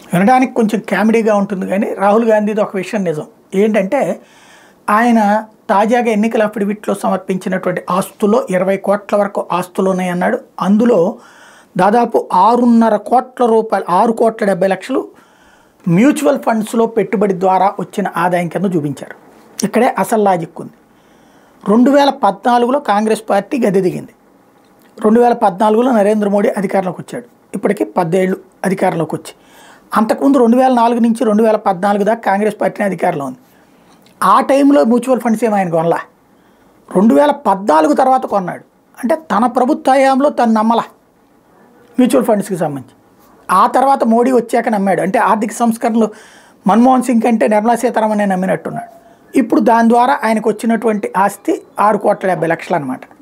వినడానికి కొంచెం కామెడీగా ఉంటుంది కానీ రాహుల్ గాంధీది ఒక విషయం నిజం ఏంటంటే ఆయన తాజాగా ఎన్నికల అఫిడవిట్లో సమర్పించినటువంటి ఆస్తుల్లో ఇరవై కోట్ల వరకు ఆస్తులు ఉన్నాయన్నాడు అందులో దాదాపు ఆరున్నర కోట్ల రూపాయలు ఆరు కోట్ల డెబ్బై లక్షలు మ్యూచువల్ ఫండ్స్లో పెట్టుబడి ద్వారా వచ్చిన ఆదాయం కింద చూపించారు ఇక్కడే అసలు లాజిక్ ఉంది రెండు వేల పద్నాలుగులో కాంగ్రెస్ పార్టీ గది దిగింది రెండు వేల పద్నాలుగులో నరేంద్ర మోడీ అధికారంలోకి వచ్చాడు ఇప్పటికి పదేళ్ళు అధికారంలోకి వచ్చి అంతకుముందు రెండు వేల నాలుగు నుంచి రెండు వేల పద్నాలుగు దాకా కాంగ్రెస్ పార్టీని అధికారంలో ఉంది ఆ టైంలో మ్యూచువల్ ఫండ్స్ ఏమో ఆయన కొనలా రెండు వేల పద్నాలుగు తర్వాత కొన్నాడు అంటే తన ప్రభుత్వ హయాంలో తను నమ్మలా మ్యూచువల్ ఫండ్స్కి సంబంధించి ఆ తర్వాత మోడీ వచ్చాక నమ్మాడు అంటే ఆర్థిక సంస్కరణలు మన్మోహన్ సింగ్ కంటే నిర్మలా సీతారామన్ నమ్మినట్టున్నాడు ఇప్పుడు దాని ద్వారా ఆయనకు వచ్చినటువంటి ఆస్తి ఆరు కోట్ల డెబ్బై లక్షలు అనమాట